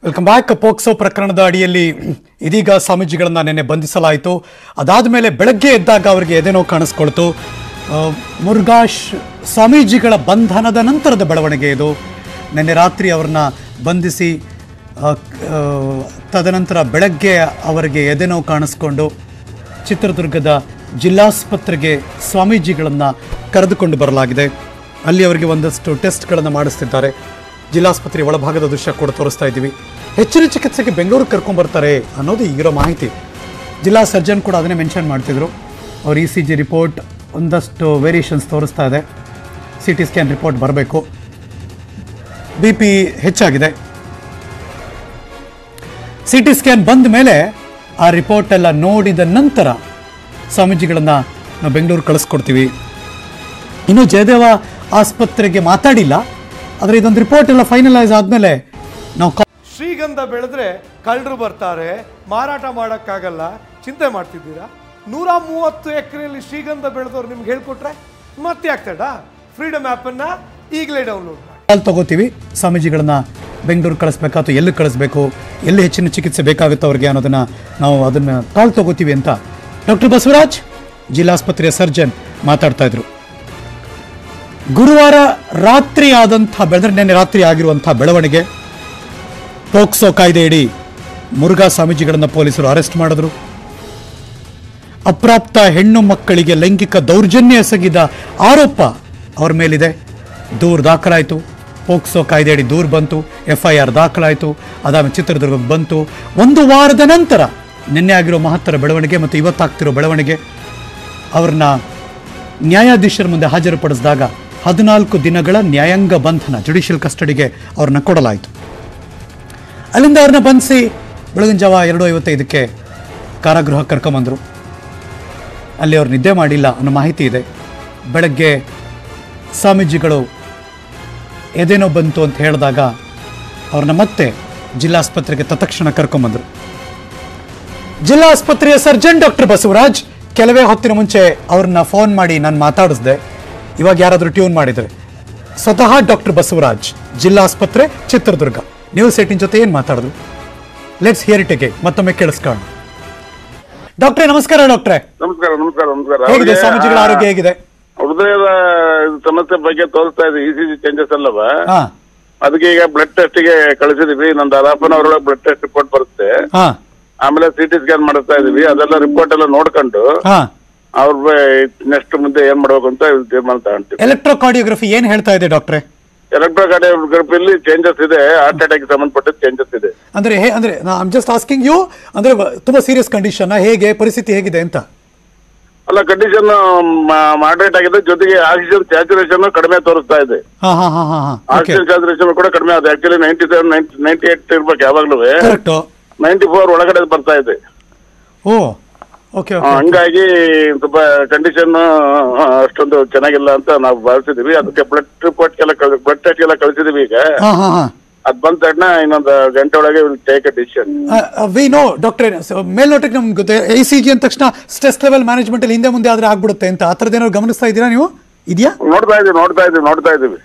Welcome back POCSO ಪ್ರಕರಣದ ಅಡಿಯಲ್ಲಿ ಇದೀಗ ಸ್ವಾಮೀಜಿಗಳನ್ನ ನಿನ್ನೆ ಬಂಧಿಸಲಾಯಿತು ಅದಾದ ಮೇಲೆ ಬೆಳಗ್ಗೆ ಎದ್ದಾಗ ಅವರಿಗೆ ಎದೆನೋ ಕಾಣಿಸ್ಕೊಳ್ತು ಆ, ಮುರುಘಾಶ್ ಸ್ವಾಮೀಜಿಗಳ ಬಂಧನದ ನಂತರದ ಬೆಳವಣಿಗೆ ಇದು ನಿನ್ನೆ ರಾತ್ರಿ ಅವ್ರನ್ನ ಬಂಧಿಸಿ ಆ, ಆ, ತದನಂತರ ಬೆಳಗ್ಗೆ ಅವರಿಗೆ ಎದೆನೋ ಕಾಣಿಸ್ಕೊಂಡು ಚಿತ್ರದುರ್ಗದ ಜಿಲ್ಲಾಸ್ಪತ್ರೆಗೆ ಸ್ವಾಮೀಜಿಗಳನ್ನು ಕರೆದುಕೊಂಡು ಬರಲಾಗಿದೆ ಅಲ್ಲಿ ಅವರಿಗೆ ಒಂದಷ್ಟು ಟೆಸ್ಟ್ಗಳನ್ನು ಮಾಡಿಸ್ತಿದ್ದಾರೆ ಜಿಲ್ಲಾಸ್ಪತ್ರೆ ಒಳಭಾಗದ ದೃಶ್ಯ ಕೂಡ ತೋರಿಸ್ತಾ ಇದ್ದೀವಿ ಹೆಚ್ಚಿನ ಚಿಕಿತ್ಸೆಗೆ ಬೆಂಗಳೂರಿಗೆ ಕರ್ಕೊಂಡ್ಬರ್ತಾರೆ ಅನ್ನೋದು ಈಗಿರೋ ಮಾಹಿತಿ ಜಿಲ್ಲಾ ಸರ್ಜನ್ ಕೂಡ ಅದನ್ನೇ ಮೆನ್ಷನ್ ಮಾಡ್ತಿದ್ರು ಅವ್ರ ಇ ಸಿ ಜಿ ರಿಪೋರ್ಟ್ ಒಂದಷ್ಟು ವೇರಿಯೇಷನ್ಸ್ ತೋರಿಸ್ತಾ ಇದೆ ಸಿ ಟಿ ಸ್ಕ್ಯಾನ್ ರಿಪೋರ್ಟ್ ಬರಬೇಕು ಬಿ ಪಿ ಹೆಚ್ಚಾಗಿದೆ ಸಿ ಟಿ ಸ್ಕ್ಯಾನ್ ಬಂದ ಮೇಲೆ ಆ ರಿಪೋರ್ಟ್ ಎಲ್ಲ ನೋಡಿದ ನಂತರ ಸ್ವಾಮೀಜಿಗಳನ್ನು ನಾವು ಬೆಂಗಳೂರು ಕಳಿಸ್ಕೊಡ್ತೀವಿ ಇನ್ನು ಜಯದೇವ ಆಸ್ಪತ್ರೆಗೆ ಮಾತಾಡಿಲ್ಲ ಆದರೆ ಇದೊಂದು ರಿಪೋರ್ಟ್ ಎಲ್ಲ ಫೈನಲೈಸ್ ಆದಮೇಲೆ ನಾವು ಕಾ- ಶ್ರೀಗಂಧ ಬೆಳೆದ್ರೆ ಕಳ್ಳರು ಬರ್ತಾರೆ ಮಾರಾಟ ಮಾಡೋಕ್ಕಾಗಲ್ಲ ಚಿಂತೆ ಮಾಡ್ತಿದ್ದೀರಾ ನೂರ ಮೂವತ್ತು ಎಕರೆಯಲ್ಲಿ ಶ್ರೀಗಂಧ ಬೆಳೆದವ್ರು ನಿಮ್ಗೆ ಹೇಳ್ಕೊಟ್ರೆ ಮತ್ತೆ ಆಗ್ತಡ ಫ್ರೀಡಮ್ ಆ್ಯಪನ್ನು ಈಗಲೇ ಡೌನ್ಲೋಡ್ ಮಾಡಿ ಕಾಲ್ ತಗೋತೀವಿ ಸ್ವಾಮೀಜಿಗಳನ್ನ ಬೆಂಗಳೂರು ಕಳಿಸ್ಬೇಕಾ ಅಥವಾ ಎಲ್ಲಿ ಕಳಿಸ್ಬೇಕು ಎಲ್ಲಿ ಹೆಚ್ಚಿನ ಚಿಕಿತ್ಸೆ ಬೇಕಾಗುತ್ತೋ ಅವ್ರಿಗೆ ಅನ್ನೋದನ್ನ ನಾವು ಅದನ್ನ ಕಾಲ್ ತಗೋತೀವಿ ಅಂತ ಡಾಕ್ಟರ್ ಬಸವರಾಜ್ ಜಿಲ್ಲಾಸ್ಪತ್ರೆಯ ಸರ್ಜನ್ ಮಾತಾಡ್ತಾ ಇದ್ರು ಗುರುವಾರ ರಾತ್ರಿ ಆದಂಥ ಬೆಳೆದ್ರೆ ನಿನ್ನೆ ರಾತ್ರಿ ಆಗಿರುವಂಥ ಬೆಳವಣಿಗೆ ಪೋಕ್ಸೋ ಕಾಯ್ದೆಯಡಿ ಮುರುಘಾ ಸ್ವಾಮೀಜಿಗಳನ್ನು ಪೊಲೀಸರು ಅರೆಸ್ಟ್ ಮಾಡಿದ್ರು ಅಪ್ರಾಪ್ತ ಹೆಣ್ಣು ಮಕ್ಕಳಿಗೆ ಲೈಂಗಿಕ ದೌರ್ಜನ್ಯ ಎಸಗಿದ ಆರೋಪ ಅವರ ಮೇಲಿದೆ ದೂರು ದಾಖಲಾಯಿತು ಪೋಕ್ಸೋ ಕಾಯ್ದೆಯಡಿ ದೂರು ಬಂತು ಎಫ್ ಐ ಆರ್ ದಾಖಲಾಯಿತು ಅದಾದ್ಮೇಲೆ ಚಿತ್ರದುರ್ಗಕ್ಕೆ ಬಂತು ಒಂದು ವಾರದ ನಂತರ ನಿನ್ನೆ ಆಗಿರೋ ಮಹತ್ತರ ಬೆಳವಣಿಗೆ ಮತ್ತು ಇವತ್ತಾಗ್ತಿರೋ ಬೆಳವಣಿಗೆ ಅವ್ರನ್ನ ನ್ಯಾಯಾಧೀಶರ ಮುಂದೆ ಹಾಜರುಪಡಿಸಿದಾಗ ಹದಿನಾಲ್ಕು ದಿನಗಳ ನ್ಯಾಯಾಂಗ ಬಂಧನ ಜುಡಿಷಿಯಲ್ ಕಸ್ಟಡಿಗೆ ಅವ್ರನ್ನ ಕೊಡಲಾಯಿತು ಅಲ್ಲಿಂದ ಅವ್ರನ್ನ ಬಂಧಿಸಿ ಬೆಳಗಿನ ಜಾವ ಎರಡು ಐವತ್ತೈದಕ್ಕೆ ಕಾರಾಗೃಹ ಕರ್ಕೊಂಬಂದರು ಅಲ್ಲಿ ಅವ್ರು ನಿದ್ದೆ ಮಾಡಿಲ್ಲ ಅನ್ನೋ ಮಾಹಿತಿ ಇದೆ ಬೆಳಗ್ಗೆ ಸ್ವಾಮೀಜಿಗಳು ಎದೇನೋ ಬಂತು ಅಂತ ಹೇಳಿದಾಗ ಅವ್ರನ್ನ ಮತ್ತೆ ಜಿಲ್ಲಾಸ್ಪತ್ರೆಗೆ ತತ್ಕ್ಷಣ ಕರ್ಕೊಂಬಂದರು ಜಿಲ್ಲಾ ಆಸ್ಪತ್ರೆಯ ಸರ್ಜನ್ ಡಾಕ್ಟರ್ ಬಸವರಾಜ್ ಕೆಲವೇ ಹೊತ್ತಿನ ಮುಂಚೆ ಅವ್ರನ್ನ ಫೋನ್ ಮಾಡಿ ನಾನು ಮಾತಾಡಿಸ್ದೆ ಇವಾಗ ಯಾರಾದರೂ ಟ್ಯೂನ್ ಮಾಡಿದರೆ ಸ್ವತಃ ಡಾಕ್ಟರ್ ಬಸವರಾಜ್ ಜಿಲ್ಲಾ ಆಸ್ಪತ್ರೆ ಚಿತ್ರದುರ್ಗ ನ್ಯೂಸ್ ಏಟಿನ್ ಜೊತೆ ಏನು ಮಾತಾಡಿದ್ರು ಲೆಟ್ಸ್ ಹಿಯರ್ ಇಟ್ ಅಗೇನ್ ಮತ್ತೊಮ್ಮೆ ಕೇಳಿಸ್ಕೊಳ್ಳೋಣ ಡಾಕ್ಟ್ರೇ ನಮಸ್ಕಾರ ಡಾಕ್ಟ್ರೆ ನಮಸ್ಕಾರ ನಮಸ್ಕಾರ ನಮಸ್ಕಾರ ಹೇಗಿದೆ ಅವ್ರಿಗೆ ಸ್ವಾಮೀಜಿಗಳ ಆರೋಗ್ಯ ಹೇಗಿದೆ ಹೃದಯದ ಸಮಸ್ಯೆ ಬಗ್ಗೆ ತೋರಿಸ್ತಾ ಇದೆ ಇ ಸಿ ಜಿ ಚೇಂಜಸ್ ಅಲ್ಲವ ಹಾ ಅದಕ್ಕೆ ಈಗ ಬ್ಲಡ್ ಟೆಸ್ಟ್ ಗೆ ಕಳಿಸಿದೀವಿ ನಂದು ಅದಾಪನ ಅವರೊಳಗೆ ಬ್ಲಡ್ ಟೆಸ್ಟ್ ರಿಪೋರ್ಟ್ ಬರುತ್ತೆ ಹಾ ಆಮೇಲೆ ಸಿ ಟಿ ಸ್ಕ್ಯಾನ್ ಮಾಡಿಸ್ತಾ ಇದೀವಿ ಅದೆಲ್ಲ ರಿಪೋರ್ಟ್ ಎಲ್ಲ ನೋಡ್ಕೊಂಡು ಹಾ ಅವ್ರ ನೆಕ್ಸ್ಟ್ ಮುಂದೆ ಏನ್ ಮಾಡ್ಬೇಕು ಅಂತ ತೀರ್ಮಾನ ತಗೊಂತೀವಿ ಎಲೆಕ್ಟ್ರೋಕಾರ್ಡಿಯೋಗ್ರಫಿ ಏನ್ ಹೇಳ್ತಾ ಇದೆ ಡಾಕ್ಟ್ರೆ ಎಲೆಕ್ಟ್ರೋಕಾರ್ಡಿಯೋಗ್ರಫಿಯಲ್ಲಿ ಚೇಂಜಸ್ ಇದೆ ಹಾರ್ಟ್ ಅಟ್ಯಾಕ್ ಸಂಬಂಧಪಟ್ಟ ಚೇಂಜಸ್ ಇದೆ ಅಂದ್ರೆ ಹೇ ಅಂದ್ರೆ ಐಮ್ ಜಸ್ಟ್ ಆಸ್ಕಿಂಗ್ ಯು ಅಂದ್ರೆ ವ- ತುಂಬಾ ಸೀರಿಯಸ್ ಕಂಡೀಷನ್ ಹೇಗೆ ಪರಿಸ್ಥಿತಿ ಹೇಗಿದೆ ಅಂತ ಅಲ್ಲ ಕಂಡೀಷನ್ ಮಾಡ್ರೇಟ್ ಆಗಿದೆ ಜೊತೆಗೆ ಆಕ್ಸಿಜನ್ ಸ್ಯಾಚುರೇಷನ್ ಕಡಿಮೆ ತೋರಿಸ್ತಾ ಇದೆ ಹಾ ಹಾ ಹಾ ಹಾ ಹಾ ಓಕೆ ಆಕ್ಸಿಜನ್ ಸ್ಯಾಚುರೇಷನ್ ಕೂಡ ಕಡಿಮೆ ಆಗಿದೆ actually ninety seven ninety eight ಇರ್ಬೇಕು ಯಾವಾಗ್ಲೂ ಕರೆಕ್ಟ್ ನೈಂಟಿ ಫೋರ್ ಒಳಗಡೆ ಬರ್ತಾ ಇದೆ ಓ ಓಕೆ ಆ, ಓಕೆ ಹಂಗಾಗಿ ಸ್ವಲ್ಪ ಕಂಡೀಷನ್ ಅಷ್ಟೊಂದು ಚೆನ್ನಾಗಿಲ್ಲ ಅಂತ ನಾವು ಭಾವಿಸಿದೀವಿ ಅದಕ್ಕೆ ಬ್ಲಡ್ ರಿಪೋರ್ಟ್ ಎಲ್ಲ ಬ್ಲಡ್ ಟೆಸ್ಟ್ ಎಲ್ಲ ಕಳಿಸಿದೀವಿ ಈಗ ಹಾ ಹಾ ಹಾ ಅದ್ ಬಂದ ತಕ್ಷಣ ಇನ್ನೊಂದು ಗಂಟೆ ಒಳಗೆ take a decision we know ಡಾಕ್ಟ್ರೆ ಮೇಲ್ನೋಟಕ್ಕೆ ನಮ್ಗೆ ಗೊತ್ತೆ ಐ ಸಿ ಜಿ ಅಂದ ತಕ್ಷಣ ಸ್ಟ್ರೆಸ್ ಲೆವೆಲ್ ಮ್ಯಾನೇಜ್ಮೆಂಟ್ ಅಲ್ಲಿ ಹಿಂದೆ ಮುಂದೆ ಆದ್ರೆ ಆಗ್ಬಿಡುತ್ತೆ ಅಂತ ಆ ಥರದ್ದು ಏನಾದ್ರು ಗಮನಿಸ್ತಾ ಇದ್ದೀರಾ ನೀವು ಇದೆಯಾ ನೋಡ್ತಾ ಇದೀವಿ ನೋಡ್ತಾ ಇದೀವಿ ನೋಡ್ತಾ ಇದೀವಿ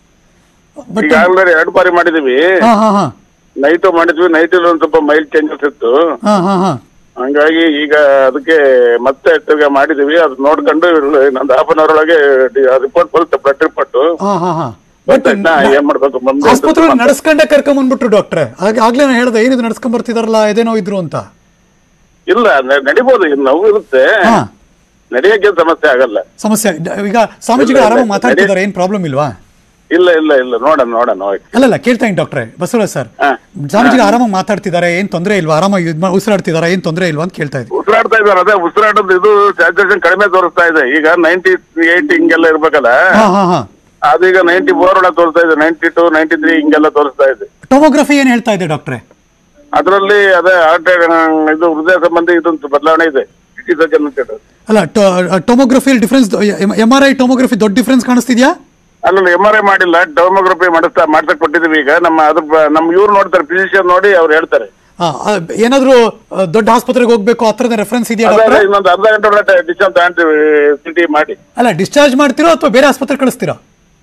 ಬಟ್ ಈಗ ಆಲ್ರೆಡಿ ಎರಡು ಬಾರಿ ಮಾಡಿದೀವಿ ಹಾ ಹಾ ಹಾ ನೈಟು ಮಾಡಿದ್ವಿ ನೈಟ್ ಒಂದ್ ಸ್ವಲ್ಪ ಮೈಲ್ ಚೇಂಜಸ್ ಇತ್ತು ಹಾ ಹಾ ಹಾ ಹಂಗಾಗಿ ಈಗ ಅದಕ್ಕೆ ಮತ್ತೆ ತಿರ್ಗಾ ಮಾಡಿದೀವಿ ಅದು ನೋಡ್ಕೊಂಡು ನಂದು ಹಾಫ್ ಅನ್ ಅವರ್ ಒಳಗೆ ರಿಪೋರ್ಟ್ ಬರುತ್ತೆ ಬ್ಲಡ್ ರಿಪೋರ್ಟ್ ಹಾ ಹಾ ಹಾ ಬಂದ ಬಟ್ ತಕ್ಷಣ ಏನ್ ಮಾಡ್ಬೇಕು ಮುಂದೆ ಅಂತ ಆಸ್ಪತ್ರೆ ನಡೆಸ್ಕೊಂಡೆ ಕರ್ಕೊಂಡ್ ಬಂದ್ಬಿಟ್ರು ಡಾಕ್ಟ್ರೆ ಹಾಗೆ ಆಗ್ಲೇ ನಾನು ಹೇಳ್ದೆ ಏನಿದು ನಡ್ಸ್ಕೊಂಡ್ ಬರ್ತಿದಾರಲ್ಲ ಇದೇನೋ ಇದ್ರು ಅಂತ ಇಲ್ಲ ನ- ನಡಿಬೋದು ಇದು ನೋವು ಇರುತ್ತೆ ಹಾ ನಡೆಯಕ್ಕೆ ಸಮಸ್ಯೆ ಆಗಲ್ಲ ಸಮಸ್ಯೆ ಈಗ ಸ್ವಾಮೀಜಿಗಳು ಇಲ್ಲ, ಆರಾಮಾಗಿ ಇಲ್ಲ, ಮಾತಾಡ್ತಿದ್ದಾರೆ ಏನ್ ಪ್ರಾಬ್ಲಮ್ ಇಲ್ವಾ ಇಲ್ಲ ಇಲ್ಲ ಇಲ್ಲ ನೋಡೋಣ ನೋಡೋಣ ಹೋಗಿ ಅಲ್ಲಲ್ಲ ಕೇಳ್ತಾ ಇದ್ದೀನಿ ಡಾಕ್ಟ್ರೆ ಬಸವರಾಜ್ ಸರ್ ಹಾ. ಸ್ವಾಮೀಜಿಗಳು ಆರಾಮಾಗಿ ಮಾತಾಡ್ತಿದ್ದಾರೆ ಏನ್ ತೊಂದರೆ ಇಲ್ವಾ ಆರಾಮಾಗಿ ಇದ್ ಮಾ- ಉಸಿರಾಡ್ತಿದಾರಾ ಏನ್ ತೊಂದರೆ ಇಲ್ವಾ ಅಂತ ಕೇಳ್ತಾ ಇದ್ದೀನಿ ಉಸಿರಾಡ್ತಾ ಇದ್ದಾರೆ ಅದೇ ಉಸಿರಾಟದ ಇದು ಸ್ಯಾಚುರೇಷನ್ ಕಡಿಮೆ ತೋರಿಸ್ತಾ ಇದೆ ಈಗ ನೈಂಟಿ ಏಟ್ ಹಿಂಗೆಲ್ಲ ಇರ್ಬೇಕಲ್ಲ ಹಾ ಹಾ ಹಾ ಅದೀಗ ನೈಂಟಿ ಫೋರ್ ಒಳಗೆ ತೋರಿಸ್ತಾ ಇದೆ ನೈಂಟಿ ಟು ನೈಂಟಿ ತ್ರೀ ಹಿಂಗೆಲ್ಲ ತೋರಿಸ್ತಾ ಇದೆ ಟೊಮೋಗ್ರಫಿ ಏನ್ ಹೇಳ್ತಾ ಇದೆ ಡಾಕ್ಟ್ರೆ ಅದರಲ್ಲಿ ಅದೇ ಹಾರ್ಟ್ ಇದು ಹೃದಯ ಸಂಬಂಧಿ ಇದೊಂದು ಬದಲಾವಣೆ ಇದೆ ಸಿಟಿ ಸರ್ಜನ್ ಅಂತ ಹೇಳಿ. ಅಲ್ಲ tomography difference M R I tomography ದೊಡ್ಡ ಡಿಫ್ರೆನ್ಸ್ ಕಾಣಿಸ್ತಿದ್ಯಾ ಅಲ್ಲಲ್ಲ ಎಂ ಆರ್ ಐ ಮಾಡಿಲ್ಲ ಟೋಮೋಗ್ರಫಿ ಮಾಡಿಸ್ತಾ ಮಾಡ್ಸಕ್ ಕೊಟ್ಟಿದೀವಿ ಈಗ ನಮ್ಮ ಅದ್ರ ಬ- ನಮ್ಮ ಇವ್ರು ನೋಡ್ತಾರೆ ಫಿಸಿಷಿಯನ್ ನೋಡಿ ಅವ್ರು ಹೇಳ್ತಾರೆ ಆ, ಆ, ಏನಾದ್ರೂ ಆ, ದೊಡ್ಡ ಆಸ್ಪತ್ರೆಗೆ ಹೋಗ್ಬೇಕು ಆ ಥರದ ರೆಫರೆನ್ಸ್ ಇದೆಯಾ ಅದೇ ಡಾಕ್ಟ್ರೆ ಇನ್ನೊಂದು ಅರ್ಧ ಗಂಟೆ ಒಳಗೆ ಡಿಸ್ಚಾರ್ಜ್ ತಗೊಂತೀವಿ ಸಿಟಿ ಮಾಡಿ ಅಲ್ಲ ಡಿಸ್ಚಾರ್ಜ್ ಮಾಡ್ತೀರೋ ಅಥವಾ ಬೇರೆ ಆಸ್ಪತ್ರೆ ಕಳಿಸ್ತೀರಾ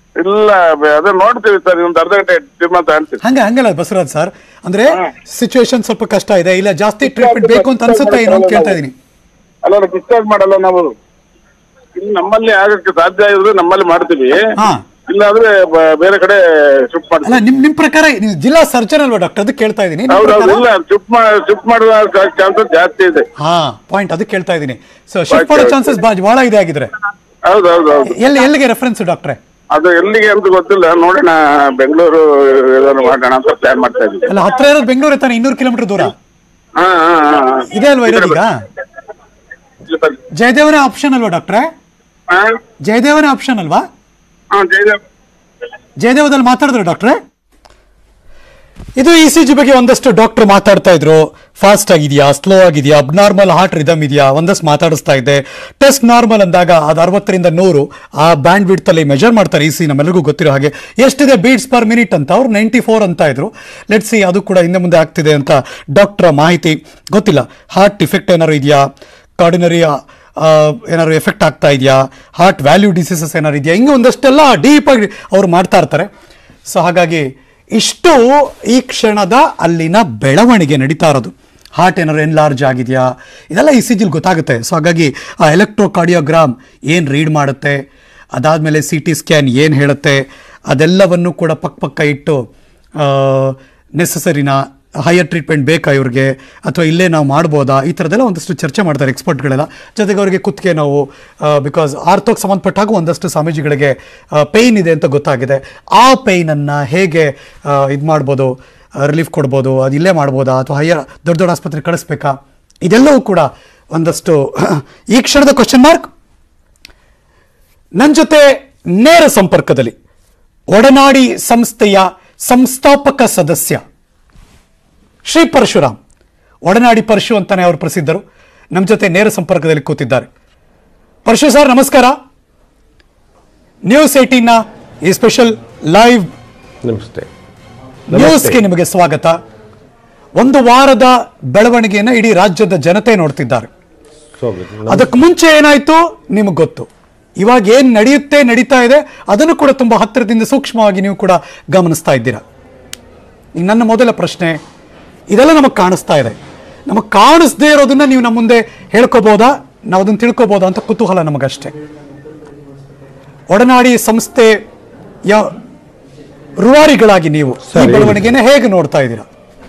ಇಲ್ಲ ಬ- ಅದೇ ನೋಡ್ತೀವಿ ಸರ್ ಇನ್ನೊಂದು ಅರ್ಧ ಗಂಟೆ ಟೀಮ್ ಅಂತ ಹೇಳ್ತೀವಿ ಹಂಗ ಹಂಗಲ್ಲ ಬಸವರಾಜ್ ಸರ್ ಅಂದ್ರೆ ಸಿಚುವೇಶನ್ ಸ್ವಲ್ಪ ಕಷ್ಟ ಇದೆ ಇಲ್ಲ ಜಾಸ್ತಿ ಟ್ರೀಟ್ಮೆಂಟ್ ಬೇಕು ಅಂತ ಅನ್ಸುತ್ತಾ ಏನೋ ಅಂತ ಕೇಳ್ತಾ ಇದೀನಿ ಅಲ್ಲ ಡಿಸ್ಚಾರ್ಜ್ ಮಾಡಲ್ಲ ನಾವು ಇಲ್ಲಿ ನಮ್ಮಲ್ಲಿ ಆಗಕ್ಕೆ ಸಾಧ್ಯ ಇದ್ರೆ ನಮ್ಮಲ್ಲಿ ಮಾಡ್ತೀವಿ ಹಾ. ಇಲ್ಲ ಅಂದ್ರೆ ಬ- ಬೇರೆ ಕಡೆ ಶಿಫ್ಟ್ ಅಲ್ಲ ಮಾಡ್ತೀವಿ ನಿಮ್ ನಿಮ್ ಪ್ರಕಾರ ನೀವು ಜಿಲ್ಲಾ ಸರ್ಜನ್ ಅಲ್ವಾ ಡಾಕ್ಟರ್ ಅದಕ್ಕೆ ಕೇಳ್ತಾ ಇದೀನಿ ನಿಮ್ ಹೌದೌದು ಪ್ರಕಾರ- ಇಲ್ಲ ಶಿಫ್ಟ್ ಶಿಫ್ಟ್ ಮಾಡುವ ಚಾನ್ಸಸ್ ಜಾಸ್ತಿ ಇದೆ ಹಾ ಪಾಯಿಂಟ್ ಅದಕ್ಕೆ ಕೇಳ್ತಾ ಇದೀನಿ ಸೊ ಶಿಫ್ಟ್ ಮಾಡೋ ಚಾನ್ಸಸ್ ಬಹಳ ಇದೆ ಆಗಿದ್ರೆ ಹೌದೌದು ಹೌದು ಎಲ್ಲಿ ಎಲ್ಲಿಗೆ ರೆಫರೆನ್ಸ್ ಡಾಕ್ಟ್ರೆ ಅದು ಎಲ್ಲಿಗೆ ಅಂತ ಗೊತ್ತಿಲ್ಲ ನೋಡೋಣ ಬೆಂಗಳೂರು ಏನಾದ್ರು ಮಾಡೋಣ ಅಂತ ಪ್ಲಾನ್ ಮಾಡ್ತಾ ಇದ್ದೀವಿ ಅಲ್ಲ ಹತ್ರ ಇರೋದು ಬೆಂಗಳೂರು ತಾನೆ ಇನ್ನೂರು ಕಿಲೋಮೀಟರ್ ದೂರ ಹಾ ಹಾ ಹಾ ಹಾ. ಇದೆ ಅಲ್ವಾ ಇರೋದೀಗ ಇಲ್ಲಿ ಬನ್ನಿ. ಜಯದೇವನ ಆಪ್ಷನ್ ಅಲ್ವಾ ಡಾಕ್ಟ್ರೆ ಹಾ ಜಯದೇವನ ಆಪ್ಷನ್ ಅಲ್ವಾ ಹಾ ಜಯದೇವ್ ಜಯದೇವದಲ್ಲಿ ಮಾತಾಡಿದ್ರು ಡಾಕ್ಟ್ರೆ ಇದು ಇ ಸಿ ಜಿ ಬಗ್ಗೆ ಒಂದಷ್ಟು ಡಾಕ್ಟರ್ ಮಾತಾಡ್ತಾ ಇದ್ರು ಫಾಸ್ಟ್ ಆಗಿದೆಯಾ ಸ್ಲೋ ಆಗಿದೆಯಾ ಅಬ್ನಾರ್ಮಲ್ ಹಾರ್ಟ್ ರಿದಮ್ ಇದೆಯಾ ಒಂದಷ್ಟು ಮಾತಾಡಿಸ್ತಾ ಇದ್ದೆ ಟೆಸ್ಟ್ ನಾರ್ಮಲ್ ಅಂದಾಗ ಅದು ಅರವತ್ತರಿಂದ ನೂರು ಆ ಬ್ಯಾಂಡ್ ವಿಡ್ತ್ ಅಲ್ಲಿ ಮೆಜರ್ ಮಾಡ್ತಾರೆ ಇ ಸಿ ನಮ್ಮೆಲ್ಲರಿಗೂ ಗೊತ್ತಿರೋ ಹಾಗೆ ಎಷ್ಟಿದೆ ಬೀಟ್ಸ್ ಪರ್ ಮಿನಿಟ್ ಅಂತ ಅವ್ರು ನೈಂಟಿ ಫೋರ್ ಅಂತ ಇದ್ರು ಲೆಟ್ ಸಿ ಅದು ಕೂಡ ಹಿಂದೆ ಮುಂದೆ ಆಗ್ತಿದೆ ಅಂತ ಡಾಕ್ಟರ್ ಮಾಹಿತಿ ಗೊತ್ತಿಲ್ಲ ಹಾರ್ಟ್ ಇಫೆಕ್ಟ್ ಏನಾದ್ರು ಇದೆಯಾ ಕಾರ್ಡಿನರಿ ಏನಾದ್ರು ಎಫೆಕ್ಟ್ ಆಗ್ತಾ ಇದೆಯಾ ಹಾರ್ಟ್ ವ್ಯಾಲ್ಯೂ ಡಿಸೀಸಸ್ ಏನಾದ್ರು ಇದೆಯಾ ಹಿಂಗೆ ಒಂದಷ್ಟೆಲ್ಲ ಡೀಪ್ ಆಗಿ ಅವ್ರು ಮಾಡ್ತಾ ಇರ್ತಾರೆ ಸೊ ಹಾಗಾಗಿ ಇಷ್ಟು ಈ ಕ್ಷಣದ ಅಲ್ಲಿನ ಬೆಳವಣಿಗೆ ನಡೀತಾ ಇರೋದು ಹಾರ್ಟ್ ಏನಾದ್ರು ಎನ್ಲಾರ್ಜ್ ಆಗಿದೆಯಾ ಇದೆಲ್ಲ ಈ ಸಿಜಿಲ್ ಗೊತ್ತಾಗುತ್ತೆ ಸೊ ಹಾಗಾಗಿ ಆ ಎಲೆಕ್ಟ್ರೋಕಾರ್ಡಿಯೋಗ್ರಾಮ್ ಏನು ರೀಡ್ ಮಾಡುತ್ತೆ ಅದಾದಮೇಲೆ ಸಿ ಟಿ ಸ್ಕ್ಯಾನ್ ಏನು ಹೇಳುತ್ತೆ ಅದೆಲ್ಲವನ್ನು ಕೂಡ ಪಕ್ಕ ಪಕ್ಕ ಇಟ್ಟು ನೆಸಸರಿನಾ ಹೈಯರ್ ಟ್ರೀಟ್ಮೆಂಟ್ ಬೇಕಾ ಇವ್ರಿಗೆ ಅಥವಾ ಇಲ್ಲೇ ನಾವು ಮಾಡ್ಬೋದಾ ಈ ಥರದ್ದೆಲ್ಲ ಒಂದಷ್ಟು ಚರ್ಚೆ ಮಾಡ್ತಾರೆ ಎಕ್ಸ್ಪರ್ಟ್ಗಳೆಲ್ಲ ಜೊತೆಗೆ ಅವರಿಗೆ ಕುತ್ತಿಗೆ ನೋವು ಬಿಕಾಸ್ ಆರ್ಥೋಗೆ ಸಂಬಂಧಪಟ್ಟಾಗ ಒಂದಷ್ಟು ಸ್ವಾಮೀಜಿಗಳಿಗೆ ಪೇಯ್ನ್ ಇದೆ ಅಂತ ಗೊತ್ತಾಗಿದೆ ಆ ಪೇಯ್ನನ್ನು ಹೇಗೆ ಇದು ಮಾಡ್ಬೋದು ರಿಲೀಫ್ ಕೊಡ್ಬೋದು ಅದು ಇಲ್ಲೇ ಮಾಡ್ಬೋದಾ ಅಥವಾ ಹೈಯರ್ ದೊಡ್ಡ ದೊಡ್ಡ ಆಸ್ಪತ್ರೆ ಕಳಿಸ್ಬೇಕಾ ಇದೆಲ್ಲವೂ ಕೂಡ ಒಂದಷ್ಟು ಈ ಕ್ಷಣದ ಕ್ವಶನ್ ಮಾರ್ಕ್ ನನ್ನ ಜೊತೆ ನೇರ ಸಂಪರ್ಕದಲ್ಲಿ ಒಡನಾಡಿ ಸಂಸ್ಥೆಯ ಸಂಸ್ಥಾಪಕ ಸದಸ್ಯ ಶ್ರೀ ಪರಶುರಾಮ್ ಒಡನಾಡಿ ಪರಶು ಅಂತಾನೆ ಅವರು ಪ್ರಸಿದ್ಧರು ನಮ್ಮ ಜೊತೆ ನೇರ ಸಂಪರ್ಕದಲ್ಲಿ ಕೂತಿದ್ದಾರೆ ಪರಶು ಸರ್ ನಮಸ್ಕಾರ ನ್ಯೂಸ್ ಏಟೀನ್ನ ಈ ಸ್ಪೆಷಲ್ ಲೈವ್ ನಮಸ್ತೆ ನ್ಯೂಸ್ಗೆ ನಿಮಗೆ ಸ್ವಾಗತ ಒಂದು ವಾರದ ಬೆಳವಣಿಗೆಯನ್ನು ಇಡೀ ರಾಜ್ಯದ ಜನತೆ ನೋಡ್ತಿದ್ದಾರೆ ಸ್ವಾಗತ ಅದಕ್ಕೆ ಮುಂಚೆ ಏನಾಯ್ತು ನಿಮಗೆ ಗೊತ್ತು ಇವಾಗ ಏನ್ ನಡೆಯುತ್ತೆ ನಡೀತಾ ಇದೆ ಅದನ್ನು ಕೂಡ ತುಂಬಾ ಹತ್ತಿರದಿಂದ ಸೂಕ್ಷ್ಮವಾಗಿ ನೀವು ಕೂಡ ಗಮನಿಸ್ತಾ ಇದ್ದೀರಾ ಈಗ ನನ್ನ ಮೊದಲ ಪ್ರಶ್ನೆ ಇದೆಲ್ಲ ನಮಗೆ ಕಾಣಿಸ್ತಾ ಇದೆ ನಮಗೆ ಕಾಣಿಸ್ದೇ ಇರೋದನ್ನ ನೀವು ನಮ್ಮ ಮುಂದೆ ಹೇಳ್ಕೋಬೋದಾ ನಾವು ಅದನ್ನ ತಿಳ್ಕೊಬೋದಾ ಅಂತ ಕುತೂಹಲ ನಮಗಷ್ಟೇ ಒಡನಾಡಿ ಸಂಸ್ಥೆಯ ರೂವಾರಿಗಳಾಗಿ ನೀವು ಈ ಸರಿ. ಬೆಳವಣಿಗೆನ ಹೇಗೆ ನೋಡ್ತಾ ಇದ್ದೀರಾ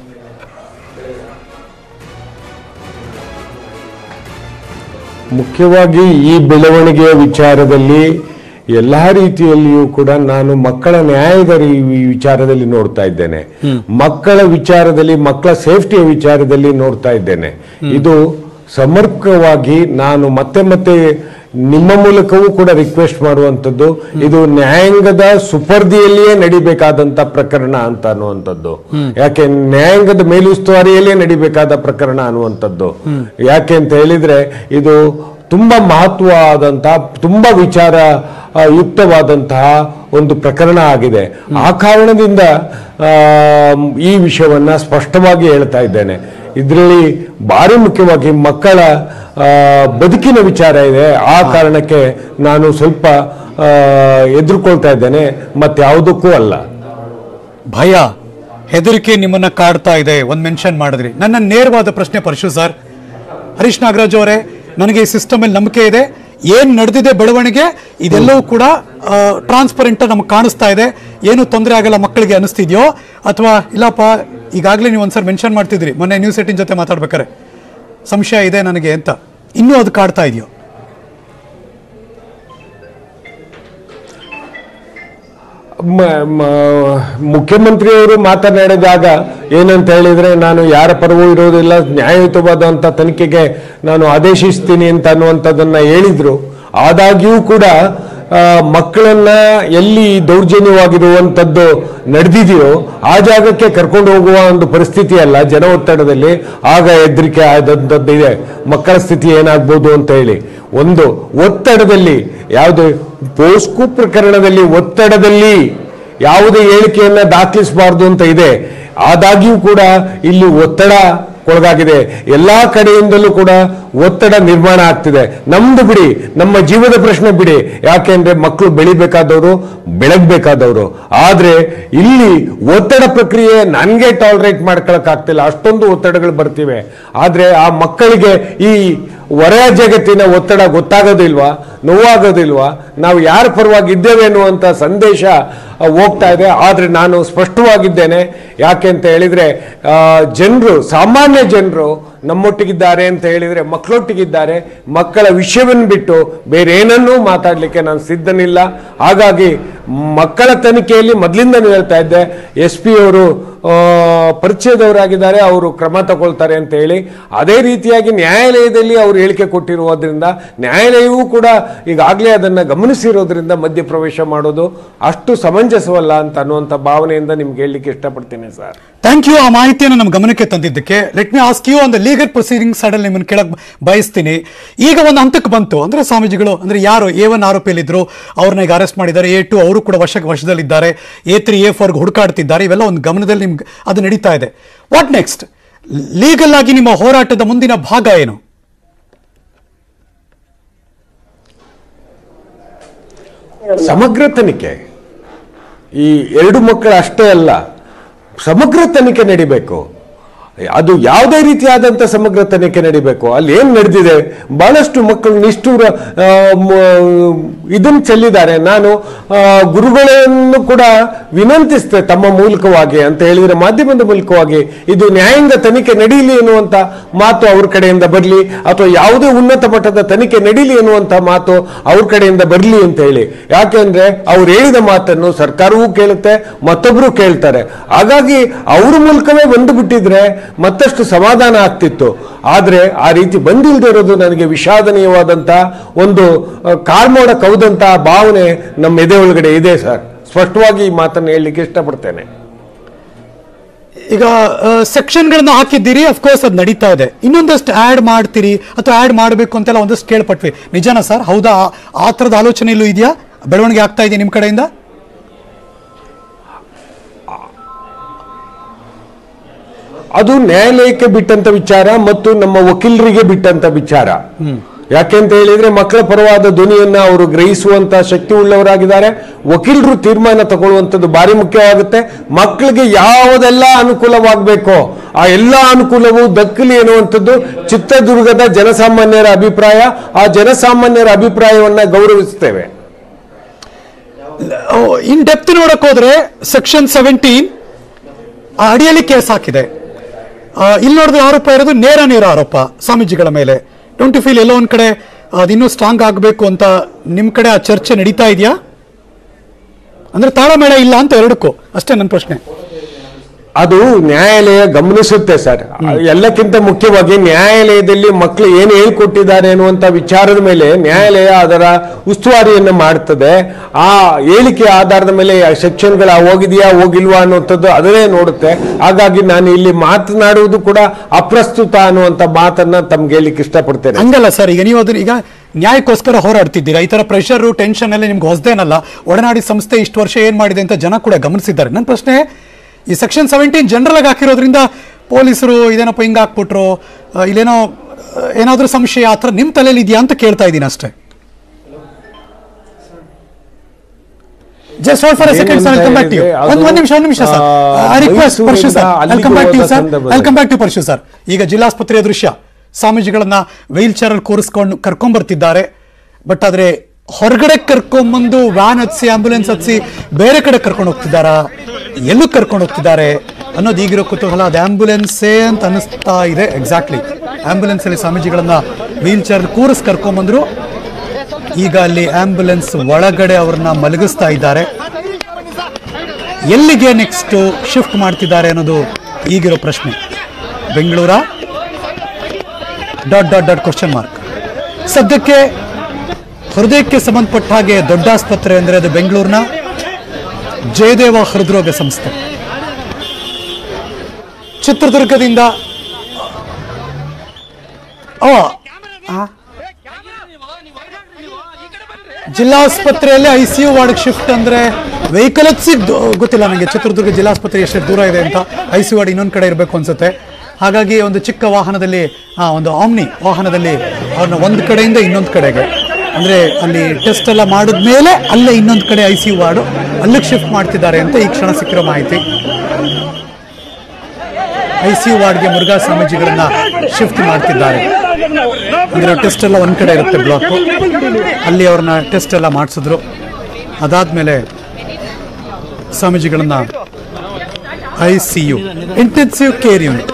ಮುಖ್ಯವಾಗಿ ಈ ಬೆಳವಣಿಗೆಯ ವಿಚಾರದಲ್ಲಿ ಎಲ್ಲ ರೀತಿಯಲ್ಲಿಯೂ ಕೂಡ ನಾನು ಮಕ್ಕಳ ನ್ಯಾಯದ ಈ ವಿಚಾರದಲ್ಲಿ ನೋಡ್ತಾ ಇದ್ದೇನೆ ಮಕ್ಕಳ ವಿಚಾರದಲ್ಲಿ ಮಕ್ಕಳ ಸೇಫ್ಟಿಯ ವಿಚಾರದಲ್ಲಿ ನೋಡ್ತಾ ಇದ್ದೇನೆ ಇದು ಸಮರ್ಪಕವಾಗಿ ನಾನು ಮತ್ತೆ ಮತ್ತೆ ನಿಮ್ಮ ಮೂಲಕವೂ ಕೂಡ ರಿಕ್ವೆಸ್ಟ್ ಮಾಡುವಂಥದ್ದು ಇದು ನ್ಯಾಯಾಂಗದ ಸುಪರ್ದಿಯಲ್ಲಿಯೇ ನಡಿಬೇಕಾದಂತ ಪ್ರಕರಣ ಅಂತ ಅನ್ನುವಂಥದ್ದು ಯಾಕೆ ನ್ಯಾಯಾಂಗದ ಮೇಲುಸ್ತುವಾರಿಯಲ್ಲೇ ನಡಿಬೇಕಾದ ಪ್ರಕರಣ ಅನ್ನುವಂಥದ್ದು ಯಾಕೆ ಅಂತ ಹೇಳಿದ್ರೆ ಇದು ತುಂಬಾ ಮಹತ್ವವಾದಂತಹ ತುಂಬಾ ವಿಚಾರ ಆ, ಯುಕ್ತವಾದಂತಹ ಒಂದು ಪ್ರಕರಣ ಆಗಿದೆ ಆ ಕಾರಣದಿಂದ ಆ, ಈ ವಿಷಯವನ್ನ ಸ್ಪಷ್ಟವಾಗಿ ಹೇಳ್ತಾ ಇದ್ದೇನೆ ಇದರಲ್ಲಿ ಭಾರಿ ಮುಖ್ಯವಾಗಿ ಮಕ್ಕಳ ಆ, ಬದುಕಿನ ವಿಚಾರ ಇದೆ ಆ ಕಾರಣಕ್ಕೆ ನಾನು ಸ್ವಲ್ಪ ಆ, ಎದುರ್ಕೊಳ್ತಾ ಇದ್ದೇನೆ ಮತ್ಯಾವುದಕ್ಕೂ ಅಲ್ಲ ಭಯ ಹೆದರಿಕೆ ನಿಮ್ಮನ್ನ ಕಾಡ್ತಾ ಇದೆ ಒಂದ್ ಮೆನ್ಷನ್ ಮಾಡಿದ್ರಿ ನನ್ನ ನೇರವಾದ ಪ್ರಶ್ನೆ ಪರಶು ಸರ್ ಹರೀಶ್ ನಾಗರಾಜ್ ಅವರೇ ನನಗೆ ಈ ಸಿಸ್ಟಮ್ ಅಲ್ಲಿ ನಂಬಿಕೆ ಇದೆ ಏನ್ ನಡೆದಿದೆ ಬೆಳವಣಿಗೆ ಇದೆಲ್ಲವೂ ಕೂಡ ಟ್ರಾನ್ಸ್ಪರೆಂಟ್ ನಮ್ಗೆ ಕಾಣಿಸ್ತಾ ಇದೆ ಏನು ತೊಂದರೆ ಆಗಲ್ಲ ಮಕ್ಕಳಿಗೆ ಅನಿಸ್ತಿದ್ಯೋ ಅಥವಾ ಇಲ್ಲಪ್ಪ ಈಗಾಗಲೇ ನೀವು ಒಂದ್ಸರಿ ಮೆನ್ಷನ್ ಮಾಡ್ತಿದ್ರಿ ಮೊನ್ನೆ ನ್ಯೂಸ್ ಏಟಿನ್ ಜೊತೆ ಮಾತಾಡ್ಬೇಕಾರೆ ಸಂಶಯ ಇದೆ ನನಗೆ ಅಂತ ಇನ್ನೂ ಅದು ಕಾಡ್ತಾ ಇದೆಯೋ ಮ- ಮ- ಮುಖ್ಯಮಂತ್ರಿಯವರು ಮಾತನಾಡಿದಾಗ ಏನಂತ ಹೇಳಿದ್ರೆ ನಾನು ಯಾರ ಪರವೂ ಇರೋದಿಲ್ಲ ನ್ಯಾಯಯುತವಾದಂಥ ತನಿಖೆಗೆ ನಾನು ಆದೇಶಿಸ್ತೀನಿ ಅಂತ ಅನ್ನುವಂಥದ್ದನ್ನ ಹೇಳಿದ್ರು ಆದಾಗ್ಯೂ ಕೂಡ ಆ, ಮಕ್ಕಳನ್ನ ಎಲ್ಲಿ ದೌರ್ಜನ್ಯವಾಗಿರುವಂಥದ್ದು ನಡೆದಿದೆಯೋ ಆ ಜಾಗಕ್ಕೆ ಕರ್ಕೊಂಡು ಹೋಗುವ ಒಂದು ಪರಿಸ್ಥಿತಿ ಅಲ್ಲ ಜನ ಒತ್ತಡದಲ್ಲಿ ಆಗ ಹೆದರಿಕೆ ಆದಂಥದ್ದು ಇದೆ ಮಕ್ಕಳ ಸ್ಥಿತಿ ಏನಾಗ್ಬೋದು ಅಂತ ಹೇಳಿ ಒಂದು ಒತ್ತಡದಲ್ಲಿ ಯಾವುದು ಪೋಸ್ಕೋ ಪ್ರಕರಣದಲ್ಲಿ ಒತ್ತಡದಲ್ಲಿ ಯಾವುದೇ ಹೇಳಿಕೆಯನ್ನ ದಾಖಲಿಸಬಾರ್ದು ಅಂತ ಇದೆ ಆದಾಗ್ಯೂ ಕೂಡ ಇಲ್ಲಿ ಒತ್ತಡ ಒಳಗಾಗಿದೆ ಎಲ್ಲಾ ಕಡೆಯಿಂದಲೂ ಕೂಡ ಒತ್ತಡ ನಿರ್ಮಾಣ ಆಗ್ತಿದೆ ನಮ್ದು ಬಿಡಿ ನಮ್ಮ ಜೀವದ ಪ್ರಶ್ನೆ ಬಿಡಿ ಯಾಕೆಂದ್ರೆ ಮಕ್ಕಳು ಬೆಳಿಬೇಕಾದವರು ಬೆಳಗ್ಬೇಕಾದವರು ಆದ್ರೆ ಇಲ್ಲಿ ಒತ್ತಡ ಪ್ರಕ್ರಿಯೆ ನನ್ಗೆ ಟಾಲರೇಟ್ ಮಾಡ್ಕೊಳಕ್ ಆಗ್ತಿಲ್ಲ ಅಷ್ಟೊಂದು ಒತ್ತಡಗಳು ಬರ್ತಿವೆ ಆದ್ರೆ ಆ ಮಕ್ಕಳಿಗೆ ಈ ಹೊರ ಜಗತ್ತಿನ ಒತ್ತಡ ಗೊತ್ತಾಗೋದಿಲ್ವಾ ನೋವಾಗೋದಿಲ್ವಾ ನಾವು ಯಾರ ಪರವಾಗಿ ಇದ್ದೇವೆ ಅನ್ನುವಂಥ ಸಂದೇಶ ಆ, ಹೋಗ್ತಾ ಇದೆ ಆದ್ರೆ ನಾನು ಸ್ಪಷ್ಟವಾಗಿದ್ದೇನೆ ಯಾಕೆ ಅಂತ ಹೇಳಿದ್ರೆ ಜನರು ಸಾಮಾನ್ಯ ಜನರು ನಮ್ಮೊಟ್ಟಿಗಿದ್ದಾರೆ ಅಂತ ಹೇಳಿದ್ರೆ ಮಕ್ಕಳೊಟ್ಟಿಗಿದ್ದಾರೆ ಮಕ್ಕಳ ವಿಷಯವನ್ನು ಬಿಟ್ಟು ಬೇರೆ ಏನನ್ನೂ ಮಾತಾಡಲಿಕ್ಕೆ ನಾನು ಸಿದ್ಧನಿಲ್ಲ ಹಾಗಾಗಿ ಮಕ್ಕಳ ತನಿಖೆಯಲ್ಲಿ ಮೊದಲಿಂದ ಹೇಳ್ತಾ ಇದ್ದೆ ಎಸ್ ಪಿ ಅವರು ಆ, ಪರಿಚಯದವರಾಗಿದ್ದಾರೆ ಅವರು ಕ್ರಮ ತಗೊಳ್ತಾರೆ ಅಂತ ಹೇಳಿ ಅದೇ ರೀತಿಯಾಗಿ ನ್ಯಾಯಾಲಯದಲ್ಲಿ ಅವರು ಹೇಳಿಕೆ ಕೊಟ್ಟಿರುವುದರಿಂದ ನ್ಯಾಯಾಲಯವೂ ಕೂಡ ಈಗಾಗಲೇ ಅದನ್ನು ಗಮನಿಸಿರೋದ್ರಿಂದ ಮಧ್ಯಪ್ರವೇಶ ಮಾಡೋದು ಅಷ್ಟು ಸಮಂಜಸವಲ್ಲ ಅಂತ ಅನ್ನುವಂಥ ಭಾವನೆಯಿಂದ ನಿಮ್ಗೆ ಹೇಳಲಿಕ್ಕೆ ಇಷ್ಟಪಡ್ತೀನಿ ಸರ್ ಥ್ಯಾಂಕ್ ಯು ಆ ಮಾಹಿತಿಯನ್ನು ನಮ್ಮ ಗಮನಕ್ಕೆ ತಂದಿದ್ದಕ್ಕೆ ಲೆಟ್ ಮಿ ಆಸ್ಕ್ ಯು ಒಂದು ಲೀಗಲ್ ಪ್ರೊಸೀಡಿಂಗ್ ಸಡನ್ ನಿಮ್ಮನ್ನು ಕೇಳಕ್ ಬಯಸ್ತೀನಿ ಈಗ ಒಂದು ಹಂತಕ್ಕೆ ಬಂತು ಅಂದ್ರೆ ಸ್ವಾಮೀಜಿಗಳು ಅಂದ್ರೆ ಯಾರು ಎ ಒನ್ ಆರೋಪಿಯಲ್ಲಿದ್ರು ಅವ್ರನ್ನ ಈಗ ಅರೆಸ್ಟ್ ಮಾಡಿದ್ದಾರೆ ಎ ಟು ಅವರು ಕೂಡ ವಶಕ್ಕೆ ವಶದಲ್ಲಿದ್ದಾರೆ ಎ ತ್ರೀ ಎ ಫೋರ್ಗೆ ಹುಡುಕಾಡ್ತಿದ್ದಾರೆ ಇವೆಲ್ಲ ಒಂದು ಗಮನದಲ್ಲಿ ನಿಮ್ಗೆ ಅದು ನಡೀತಾ ಇದೆ ವಾಟ್ ನೆಕ್ಸ್ಟ್ ಲೀಗಲ್ ಆಗಿ ನಿಮ್ಮ ಹೋರಾಟದ ಮುಂದಿನ ಭಾಗ ಏನು ಸಮಗ್ರ ತನಿಖೆ ಈ ಎರಡು ಮಕ್ಕಳು ಅಷ್ಟೇ ಅಲ್ಲ ಸಮಗ್ರ ತನಿಖೆ ನಡಿಬೇಕು ಅದು ಯಾವುದೇ ರೀತಿಯಾದಂಥ ಸಮಗ್ರ ತನಿಖೆ ನಡಿಬೇಕು ಅಲ್ಲಿ ಏನು ನಡೆದಿದೆ ಬಹಳಷ್ಟು ಮಕ್ಕಳು ನಿಷ್ಠೂರ ಆ, ಮ- ಇದನ್ನು ಚೆಲ್ಲಿದ್ದಾರೆ ನಾನು ಆ, ಗುರುಗಳನ್ನು ಕೂಡ ವಿನಂತಿಸ್ತೆ ತಮ್ಮ ಮೂಲಕವಾಗಿ ಅಂತ ಹೇಳಿದ್ರೆ ಮಾಧ್ಯಮದ ಮೂಲಕವಾಗಿ ಇದು ನ್ಯಾಯಾಂಗ ತನಿಖೆ ನಡೀಲಿ ಎನ್ನುವಂತ ಮಾತು ಅವ್ರ ಕಡೆಯಿಂದ ಬರಲಿ ಅಥವಾ ಯಾವುದೇ ಉನ್ನತ ಮಟ್ಟದ ತನಿಖೆ ನಡೀಲಿ ಎನ್ನುವಂತ ಮಾತು ಅವ್ರ ಕಡೆಯಿಂದ ಬರಲಿ ಅಂತ ಹೇಳಿ ಯಾಕೆಂದ್ರೆ ಅವ್ರು ಹೇಳಿದ ಮಾತನ್ನು ಸರ್ಕಾರವೂ ಕೇಳುತ್ತೆ ಮತ್ತೊಬ್ರು ಕೇಳ್ತಾರೆ ಹಾಗಾಗಿ ಅವ್ರ ಮೂಲಕವೇ ಬಂದು ಬಿಟ್ಟಿದ್ರೆ ಮತ್ತಷ್ಟು ಸಮಾಧಾನ ಆಗ್ತಿತ್ತು ಆದ್ರೆ ಆ ರೀತಿ ಬಂದಿಲ್ಲದೆ ಇರೋದು ನನಗೆ ವಿಷಾದನೀಯವಾದಂತ ಒಂದು ಆ, ಕಾರ್ಮೋಡ ಕೌದಂತ ಭಾವನೆ ನಮ್ಮ ಎದೆ ಒಳಗಡೆ ಇದೆ ಸರ್ ಸ್ಪಷ್ಟವಾಗಿ ಈ ಮಾತನ್ನು ಹೇಳಲಿಕ್ಕೆ ಇಷ್ಟಪಡ್ತೇನೆ ಈಗ ಸೆಕ್ಷನ್ಗಳನ್ನ ಹಾಕಿದ್ದೀರಿ ಅಫ್ಕೋರ್ಸ್ ಅದು ನಡೀತಾ ಇದೆ ಇನ್ನೊಂದಷ್ಟು ಆ್ಯಡ್ ಮಾಡ್ತೀರಿ ಅಥವಾ ಆ್ಯಡ್ ಮಾಡಬೇಕು ಅಂತೆಲ್ಲ ಒಂದಷ್ಟು ಕೇಳ್ಪಟ್ವಿ ನಿಜನಾ ಸರ್ ಹೌದಾ ಆ- ಆ ಥರದ ಆಲೋಚನೆ ಇಲ್ಲೂ ಇದೆಯಾ ಬೆಳವಣಿಗೆ ಆಗ್ತಾ ಇದೆಯಾ ನಿಮ್ಮ ಕಡೆಯಿಂದ ಅದು ನ್ಯಾಯಾಲಯಕ್ಕೆ ಬಿಟ್ಟಂತ ವಿಚಾರ ಮತ್ತು ನಮ್ಮ ವಕೀಲರಿಗೆ ಬಿಟ್ಟಂತ ವಿಚಾರ ಯಾಕೆಂತ ಹೇಳಿದ್ರೆ ಮಕ್ಕಳ ಪರವಾದ ಧ್ವನಿಯನ್ನ ಅವರು ಗ್ರಹಿಸುವಂತ ಶಕ್ತಿ ಉಳ್ಳವರಾಗಿದ್ದಾರೆ ವಕೀಲರು ತೀರ್ಮಾನ ತಗೊಳ್ಳುವಂಥದ್ದು ಭಾರಿ ಮುಖ್ಯವಾಗುತ್ತೆ ಮಕ್ಕಳಿಗೆ ಯಾವುದೆಲ್ಲ ಅನುಕೂಲವಾಗಬೇಕೋ ಆ ಎಲ್ಲ ಅನುಕೂಲವೂ ದಕ್ಕಲಿ ಎನ್ನುವಂಥದ್ದು ಚಿತ್ರದುರ್ಗದ ಜನಸಾಮಾನ್ಯರ ಅಭಿಪ್ರಾಯ ಆ ಜನಸಾಮಾನ್ಯರ ಅಭಿಪ್ರಾಯವನ್ನ ಗೌರವಿಸ್ತೇವೆ ಇನ್ ಡೆಪ್ತ್ ನೋಡಕ್ ಹೋದ್ರೆ ಸೆಕ್ಷನ್ ಸೆವೆಂಟೀನ್ ಅಡಿಯಲ್ಲಿ ಕೇಸ್ ಹಾಕಿದೆ ಆ, ಇಲ್ಲಿ ನೋಡಿದ್ರೆ ಆರೋಪ ಇರೋದು ನೇರ ನೇರ ಆರೋಪ ಸ್ವಾಮೀಜಿಗಳ ಮೇಲೆ ಡೋಂಟ್ ಯು ಫೀಲ್ ಎಲ್ಲೋ ಒಂದ್ ಕಡೆ ಅದಿನ್ನೂ ಸ್ಟ್ರಾಂಗ್ ಆಗಬೇಕು ಅಂತ ನಿಮ್ ಕಡೆ ಆ ಚರ್ಚೆ ನಡೀತಾ ಇದೆಯಾ ಅಂದ್ರೆ ತಾಳಮೇಳ ಇಲ್ಲ ಅಂತ ಎರಡಕ್ಕೂ ಅಷ್ಟೇ ನನ್ನ ಪ್ರಶ್ನೆ ಅದು ನ್ಯಾಯಾಲಯ ಗಮನಿಸುತ್ತೆ ಸರ್ ಎಲ್ಲಕ್ಕಿಂತ ಮುಖ್ಯವಾಗಿ ನ್ಯಾಯಾಲಯದಲ್ಲಿ ಮಕ್ಕಳು ಏನು ಹೇಳ್ಕೊಟ್ಟಿದ್ದಾರೆ ಅನ್ನುವಂಥ ವಿಚಾರದ ಮೇಲೆ ನ್ಯಾಯಾಲಯ ಅದರ ಉಸ್ತುವಾರಿಯನ್ನು ಮಾಡ್ತದೆ ಆ ಹೇಳಿಕೆ ಆಧಾರದ ಮೇಲೆ ಸೆಕ್ಷನ್ಗಳ ಹೋಗಿದೆಯಾ ಹೋಗಿಲ್ವಾ ಅನ್ನುವಂಥದ್ದು ಅದನ್ನೇ ನೋಡುತ್ತೆ ಹಾಗಾಗಿ ನಾನು ಇಲ್ಲಿ ಮಾತನಾಡುವುದು ಕೂಡ ಅಪ್ರಸ್ತುತ ಅನ್ನುವಂಥ ಮಾತನ್ನ ತಮ್ಗೆ ಹೇಳಿಕ್ಕೆ ಇಷ್ಟಪಡ್ತೇನೆ ಹಂಗಲ್ಲ ಸರ್ ಈಗ ನೀವು ಅದನ್ನ ಈಗ ನ್ಯಾಯಕ್ಕೋಸ್ಕರ ಹೋರಾಡ್ತಿದ್ದೀರಾ ಈ ತರ ಪ್ರೆಷರ್ ಟೆನ್ಷನ್ ಎಲ್ಲ ನಿಮ್ಗೆ ಹೊಸದೇನಲ್ಲ ಒಡನಾಡಿ ಸಂಸ್ಥೆ ಇಷ್ಟು ವರ್ಷ ಏನ್ ಮಾಡಿದೆ ಅಂತ ಜನ ಕೂಡ ಗಮನಿಸಿದ್ದಾರೆ ನನ್ನ ಪ್ರಶ್ನೆ ಈ ಸೆಕ್ಷನ್ ಸೆವೆಂಟೀನ್ ಜನರಲ್ ಆಗಿ ಹಾಕಿರೋದ್ರಿಂದ ಪೊಲೀಸರು ಇದೇನಪ್ಪ ಹಿಂಗ್ ಹಾಕ್ಬಿಟ್ರು ಆ, ಇಲ್ಲೇನೋ ಆ, ಏನಾದ್ರೂ ಸಂಶಯ ಆ ಥರ ನಿಮ್ಮ ತಲೆಯಲ್ಲಿ ಇದೆಯಾ ಅಂತ ಕೇಳ್ತಾ ಇದ್ದೀನಿ ಅಷ್ಟೇ just for a second sir welcome back to ಏನಂತ ಒಂದು ಒಂದು ನಿಮಿಷ ಒಂದು ನಿಮಿಷ ಸರ್ ಆ, ಐ ರಿಕ್ವೆಸ್ಟ್ ಪರ್ಶು ಸರ್ ಮೈಸೂರಿಂದ ವೆಲ್ಕಮ್ ಬ್ಯಾಕ್ ಟು ಅಲ್ಲಿಗೆ ಸರ್ ಹೋದ ಸಂದರ್ಭದಲ್ಲಿ. Welcome back to Parshu sir ಈಗ ಜಿಲ್ಲಾಸ್ಪತ್ರೆಯ ದೃಶ್ಯ ಸ್ವಾಮೀಜಿಗಳನ್ನ ವೀಲ್ ಚೇರ್ ಅಲ್ಲಿ ಕೂರಿಸ್ಕೊಂಡು ಕರ್ಕೊಂಡ್ಬರ್ತಿದ್ದಾರೆ ಬಟ್ ಆದ್ರೆ ಹೊರಗಡೆ ಕರ್ಕೊಂಬಂದು ವ್ಯಾನ್ ಹತ್ಸಿ ಆಂಬ್ಯುಲೆನ್ಸ್ ಹತ್ಸಿ ಬೇರೆ ಕಡೆ ಕರ್ಕೊಂಡು ಹೋಗ್ತಿದ್ದಾರಾ ಎಲ್ಲೂ ಕರ್ಕೊಂಡು ಹೋಗ್ತಿದ್ದಾರೆ ಅನ್ನೋದು ಈಗಿರೋ ಕುತೂಹಲ ಅದು ಆಂಬ್ಯುಲೆನ್ಸೇ ಅಂತ ಅನಿಸ್ತಾ ಇದೆ ಎಕ್ಸಾಕ್ಟ್ಲಿ ಆಂಬ್ಯುಲೆನ್ಸ್ ಅಲ್ಲಿ ಸ್ವಾಮೀಜಿಗಳನ್ನ ವೀಲ್ ಚೇರ್ ಕೂರಿಸ್ ಕರ್ಕೊಂಬಂದ್ರು ಈಗ ಅಲ್ಲಿ ಆಂಬ್ಯುಲೆನ್ಸ್ ಒಳಗಡೆ ಅವ್ರನ್ನ ಮಲಗಿಸ್ತಾ ಇದ್ದಾರೆ ಎಲ್ಲಿಗೆ ನೆಕ್ಸ್ಟ್ ಶಿಫ್ಟ್ ಮಾಡ್ತಿದ್ದಾರೆ ಅನ್ನೋದು ಈಗಿರೋ ಪ್ರಶ್ನೆ ಬೆಂಗಳೂರ dot dot dot question mark ಸದ್ಯಕ್ಕೆ ಹೃದಯಕ್ಕೆ ಸಂಬಂಧಪಟ್ಟ ಹಾಗೆ ದೊಡ್ಡ ಆಸ್ಪತ್ರೆ ಅಂದರೆ ಅದು ಬೆಂಗಳೂರಿನ ಜಯದೇವ ಹೃದ್ರೋಗ ಸಂಸ್ಥೆ ಚಿತ್ರದುರ್ಗದಿಂದ ಅವ ಆ? ಜಿಲ್ಲಾಸ್ಪತ್ರೆಯಲ್ಲಿ I C U ward shift ಅಂದ್ರೆ ವೆಹಿಕಲ್ ಹತ್ಸಿ ದ- ಗೊತ್ತಿಲ್ಲ ನನಗೆ ಚಿತ್ರದುರ್ಗ ಜಿಲ್ಲಾಸ್ಪತ್ರೆ ಎಷ್ಟು ದೂರ ಇದೆ ಅಂತ ಐ ಸಿ ವಾರ್ಡ್ ಇನ್ನೊಂದು ಕಡೆ ಇರಬೇಕು ಅನ್ಸುತ್ತೆ ಹಾಗಾಗಿ ಒಂದು ಚಿಕ್ಕ ವಾಹನದಲ್ಲಿ ಆ, ಒಂದು ಆಮ್ನಿ ವಾಹನದಲ್ಲಿ ಅವ್ರನ್ನ ಒಂದು ಕಡೆಯಿಂದ ಇನ್ನೊಂದು ಕಡೆಗೆ ಅಂದರೆ ಅಲ್ಲಿ ಟೆಸ್ಟ್ ಎಲ್ಲ ಮಾಡಿದ್ಮೇಲೆ ಅಲ್ಲೇ ಇನ್ನೊಂದು ಕಡೆ ಐ ಸಿ ಯು ವಾರ್ಡು ಅಲ್ಲಿಗೆ ಶಿಫ್ಟ್ ಮಾಡ್ತಿದ್ದಾರೆ ಅಂತ ಈ ಕ್ಷಣ ಸಿಕ್ಕಿರೋ ಮಾಹಿತಿ ಐ ಸಿ ಯು ವಾರ್ಡ್ಗೆ ಮುರುಘಾ ಸ್ವಾಮೀಜಿಗಳನ್ನ ಶಿಫ್ಟ್ ಮಾಡ್ತಿದ್ದಾರೆ ಅಂದ್ರೆ ಟೆಸ್ಟ್ ಎಲ್ಲ ಒಂದ್ ಕಡೆ ಇರುತ್ತೆ ಬ್ಲಾಕ್ ಅಲ್ಲಿ ಅವ್ರನ್ನ ಟೆಸ್ಟ್ ಎಲ್ಲ ಮಾಡಿಸಿದ್ರು ಅದಾದ್ಮೇಲೆ ಸ್ವಾಮೀಜಿಗಳನ್ನ I C U intensive care unit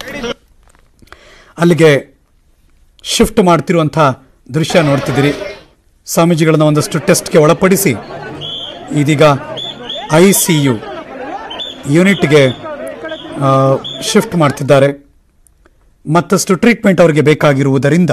ಅಲ್ಲಿಗೆ ಶಿಫ್ಟ್ ಮಾಡ್ತಿರುವಂಥ ದೃಶ್ಯ ನೋಡ್ತಿದ್ದೀರಿ ಸ್ವಾಮೀಜಿಗಳನ್ನ ಒಂದಷ್ಟು ಟೆಸ್ಟ್ಗೆ ಒಳಪಡಿಸಿ ಇದೀಗ ಐ ಸಿ ಯು ಯೂನಿಟ್ಗೆ ಶಿಫ್ಟ್ ಮಾಡ್ತಿದ್ದಾರೆ ಮತ್ತಷ್ಟು ಟ್ರೀಟ್ಮೆಂಟ್ ಅವರಿಗೆ ಬೇಕಾಗಿರುವುದರಿಂದ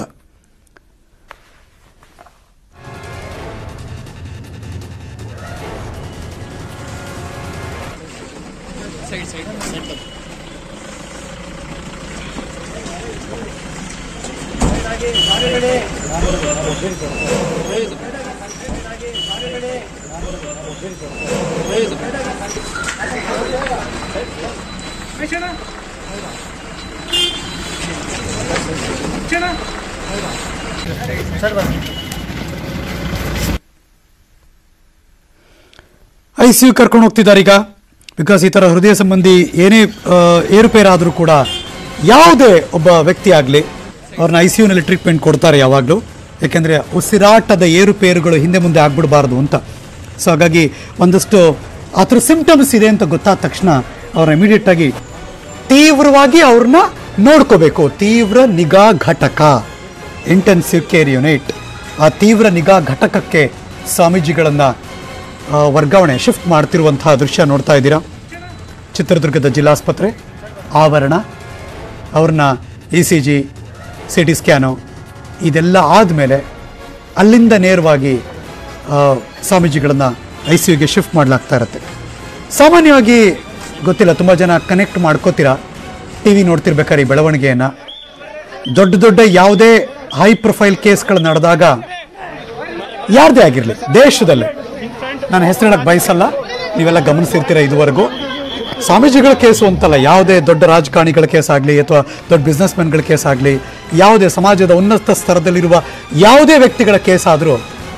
ಐ ಸಿ ಯು ಕರ್ಕೊಂಡು ಹೋಗ್ತಿದ್ದಾರೆ ಈಗ ಬಿಕಾಸ್ ಈ ಥರ ಹೃದಯ ಸಂಬಂಧಿ ಏನೇ ಆ, ಏರುಪೇರಾದರೂ ಕೂಡ ಯಾವುದೇ ಒಬ್ಬ ವ್ಯಕ್ತಿ ಆಗಲಿ ಅವ್ರನ್ನ ಐ ಸಿ ಯುನಲ್ಲಿ ಟ್ರೀಟ್ಮೆಂಟ್ ಕೊಡ್ತಾರೆ ಯಾವಾಗಲೂ ಯಾಕೆಂದರೆ ಉಸಿರಾಟದ ಏರುಪೇರುಗಳು ಹಿಂದೆ ಮುಂದೆ ಆಗ್ಬಿಡಬಾರ್ದು ಅಂತ ಸೊ ಹಾಗಾಗಿ ಒಂದಷ್ಟು ಆ ಥರ ಸಿಂಪ್ಟಮ್ಸ್ ಇದೆ ಅಂತ ಗೊತ್ತಾದ ತಕ್ಷಣ ಅವ್ರನ್ನ ಇಮಿಡಿಯೇಟ್ ಆಗಿ ತೀವ್ರವಾಗಿ ಅವ್ರನ್ನ ನೋಡ್ಕೋಬೇಕು ತೀವ್ರ ನಿಗಾ ಘಟಕ ಇಂಟೆನ್ಸಿವ್ ಕೇರ್ ಯೂನಿಟ್ ಆ ತೀವ್ರ ನಿಗಾ ಘಟಕಕ್ಕೆ ಸ್ವಾಮೀಜಿಗಳನ್ನು ಆ, ವರ್ಗಾವಣೆ ಶಿಫ್ಟ್ ಮಾಡ್ತಿರುವಂತಹ ದೃಶ್ಯ ನೋಡ್ತಾ ಇದ್ದೀರಾ ಚಿತ್ರದುರ್ಗದ ಜಿಲ್ಲಾಸ್ಪತ್ರೆ ಆವರಣ ಅವ್ರನ್ನ E C G C T scan ಇದೆಲ್ಲ ಆದಮೇಲೆ ಅಲ್ಲಿಂದ ನೇರವಾಗಿ ಆ, ಸ್ವಾಮೀಜಿಗಳನ್ನು ಐ ಸಿ ಯುಗೆ ಶಿಫ್ಟ್ ಮಾಡಲಾಗ್ತಾ ಇರುತ್ತೆ ಸಾಮಾನ್ಯವಾಗಿ ಗೊತ್ತಿಲ್ಲ ತುಂಬ ಜನ ಕನೆಕ್ಟ್ ಮಾಡ್ಕೋತೀರಾ ಟಿ ವಿ ನೋಡ್ತಿರ್ಬೇಕಾದ್ರೆ ಈ ಬೆಳವಣಿಗೆಯನ್ನು ದೊಡ್ಡ ದೊಡ್ಡ ಯಾವುದೇ ಹೈ ಪ್ರೊಫೈಲ್ ಕೇಸ್ಗಳು ನಡೆದಾಗ ಯಾರದೇ ಆಗಿರಲಿ ದೇಶದಲ್ಲೇ ನಾನು ಹೆಸರು ಹೇಳಕ್ ಬಯಸಲ್ಲ ನೀವೆಲ್ಲ ಗಮನಿಸಿರ್ತೀರ ಇದುವರೆಗೂ ಸ್ವಾಮೀಜಿಗಳ ಕೇಸು ಅಂತಲ್ಲ ಯಾವುದೇ ದೊಡ್ಡ ರಾಜಕಾರಣಿಗಳ ಕೇಸ್ ಆಗಲಿ ಅಥವಾ ದೊಡ್ಡ ಬಿಸ್ನೆಸ್ ಮೆನ್ಗಳ ಕೇಸ್ ಆಗಲಿ ಯಾವುದೇ ಸಮಾಜದ ಉನ್ನತ ಸ್ತರದಲ್ಲಿರುವ ಯಾವುದೇ ವ್ಯಕ್ತಿಗಳ ಕೇಸ್ ಆದರೂ